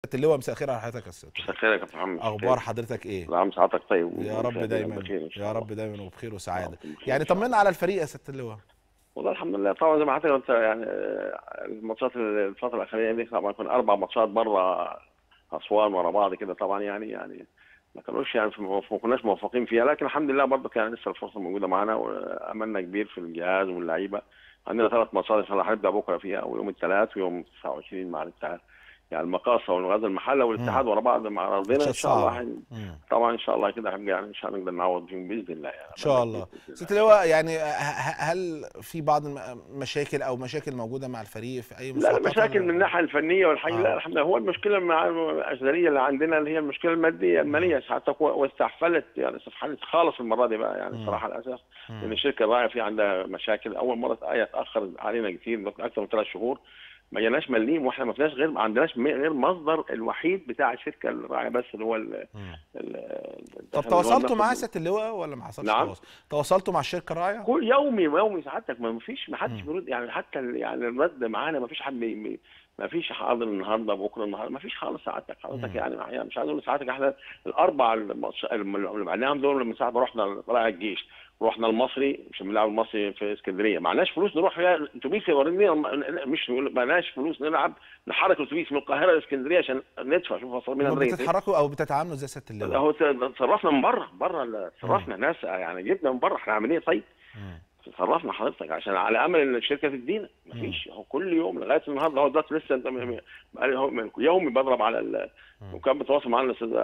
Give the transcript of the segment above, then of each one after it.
اللواء مساء الخير على حضرتك يا استاذ مساء الخير يا كابتن محمد اخبار حضرتك ايه نعم سعادتك طيب يا رب دايما بخير إن شاء يا الله. رب دايما وبخير وسعاده اللهم بخير يعني إن شاء الله. طمنا على الفريق يا سياده اللواء والله الحمد لله طبعا زي ما حضرتك قلت يعني آه، الماتشات الفتره الاخرانيه دي طبعا كان اربع ماتشات بره اسوان ورا بعض كده طبعا يعني يعني ما كانوش يعني في- ما كناش موفقين فيها لكن الحمد لله برضه كان لسه الفرصه موجوده معانا واملنا كبير في الجهاز واللعيبه عندنا ثلاث ماتشات ان شاء الله هنبدا بكره فيها ويوم الثلاث ويوم 29 مع الاتحاد يعني المقاصه والغزل المحله والاتحاد ورا بعض مع ارضنا ان ماتشات شاء الله صعبة. هن- مم. طبعا ان شاء الله كده هنبقى يعني ان شاء الله نقدر نعوض فيهم باذن الله يعني ان شاء الله سياده اللواء يعني ه- ه- هل في بعض المشاكل او مشاكل موجوده مع الفريق في اي لا مسابقات المشاكل ولا- من الناحيه الفنيه والحاجه آه. لا الحمد لله هو المشكله مع الازليه اللي عندنا اللي هي المشكله الماديه الماليه حتى واستحفلت يعني استحفلت خالص المره دي بقى يعني مم. الصراحه للاسف مم. ان الشركه الراعيه في عندها مشاكل اول مره ايه اتاخر علينا كتير اكثر من ثلاث شهور ما جيناش مليم واحنا ما فيناش غير ما عندناش م- غير مصدر الوحيد بتاع الشركه الراعيه بس اللي هو ال مم. ال- طب اللي هو تواصلتوا بناخد- مع سياده اللواء ولا ما حصلش نعم. تواصل تواصلتوا مع الشركه الراعيه كل يومي يومي سعادتك ما فيش ما حدش مم. بيرد يعني حتى ال- يعني الرد معانا ما فيش حد بي- بي- ما فيش حاضر النهارده بكره النهارده ما فيش خالص سعادتك حضرتك مم. يعني يعني مش عايز اقول لسعادتك احنا الاربع الماتش- اللي بعدناهم دول من ساعه ما رحنا طلائع الجيش رحنا المصري مش بنلعب المصري في اسكندريه معناش فلوس نروح فيها اتوبيس يورينا مش معناش فلوس نلعب نحرك الاتوبيس من القاهره لاسكندريه عشان ندفع شوف وصل بينا ما لغاية إيه. بتتحركوا او بتتعاملوا ازاي سياده اللواء هو تصرفنا من بره بره تصرفنا ناس يعني جبنا من بره احنا عاملين ايه طيب مم. تصرفنا حضرتك عشان على امل ان الشركه تدينا مفيش هو كل يوم لغايه النهارده هو دلوقتي لسه انت م- م- بقالي هو من- يومي بضرب على ال... مم. وكان بيتواصل معانا الاستاذ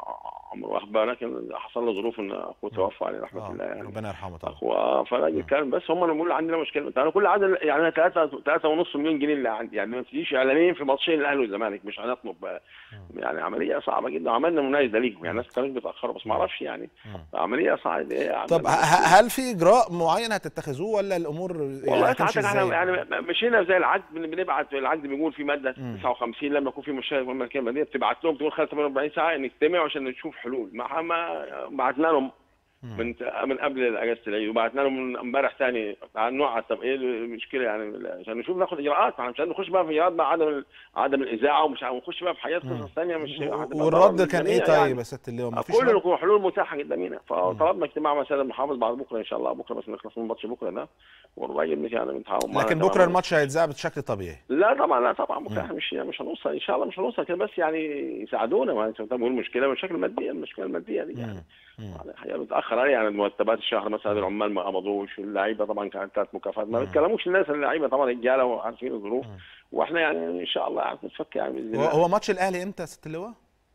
ع- عمرو واخد بالك لكن حصل له ظروف ان اخوه توفى عليه رحمه آه. الله يعني ربنا يرحمه طبعا اخوه فراجل كان بس هم اللي بيقولوا عندنا مشكله انا كل عدد يعني انا 3 3 ونص مليون جنيه اللي عندي يعني ما تجيش اعلانين في ماتشين الاهلي والزمالك مش هنطلب آه، يعني عمليه صعبه جدا وعملنا مناقشه ليهم يعني الناس كانوا بيتاخروا بس ما اعرفش يعني مم. عمليه صعبه يعني طب ه- ه- هل في اجراء معين هتتخذوه ولا الامور والله يعني هتمشي ساعتك احنا ازاي؟ يعني مشينا زي العقد بن- بنبعت العقد بيقول في ماده مم. 59 لما يكون في مشكله من الكلمه دي بتبعت لهم تقول خلال 48 ساعه نجتمع عشان نشوف حلول ما ما بعتنا لهم مم. من من قبل اجازه العيد وبعتنا لهم من امبارح ثاني عن نوع طب ايه المشكله يعني عشان نشوف ناخد اجراءات احنا مش هنخش بقى في اجراءات بقى عدم عدم الاذاعه ومش ونخش بقى في حاجات مم. قصص ثانيه مش هتبقى والرد ضرر كان ايه للجميع يعني. طيب يا سياده اللواء ما فيش كل رد؟ الحلول متاحه قدامنا فطلبنا اجتماع مع سيد المحافظ بعد بكره ان شاء الله بكره بس نخلص من الماتش بكره ده والراجل مش يعني متعاون معانا لكن تماماً. بكره الماتش هيتذاع بشكل طبيعي لا طبعا لا طبعا بكره مم. احنا مش مش هنوصل ان شاء الله مش هنوصل كده بس يعني يساعدونا ما انت بتقول المشكله مشاكل ماديه المشكله الماديه دي يعني مم. مم. يعني الحقيقه متاخر عليه يعني مرتبات الشهر مثلا العمال ما قبضوش اللعيبه طبعا كانت ثلاث مكافآت ما مم. بيتكلموش الناس اللعيبه طبعا رجاله وعارفين الظروف مم. واحنا يعني ان شاء الله يعني نتفك يعني باذن هو الله هو ماتش الاهلي امتى يا سياده اللواء؟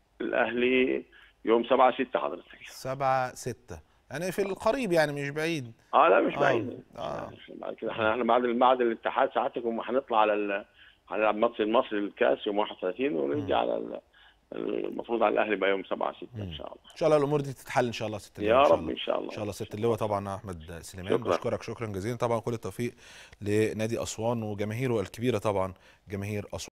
الاهلي يوم 7 6 حضرتك 7 6 يعني في القريب يعني مش بعيد اه لا مش آه. بعيد آه. يعني بعد كده احنا احنا بعد بعد الاتحاد ساعتك هم هنطلع على ال... هنلعب ماتش المصري للكاس يوم 31 ونرجع على ال... المفروض على الاهلي بقى يوم 7 6 ان شاء الله ان شاء الله الامور دي تتحل ان شاء الله يا سياده يا اللواء إن شاء رب الله. ان شاء الله ان شاء الله سياده اللواء طبعا احمد سليمان شكراً. بشكرك شكرا جزيلا طبعا كل التوفيق لنادي اسوان وجماهيره الكبيره طبعا جماهير اسوان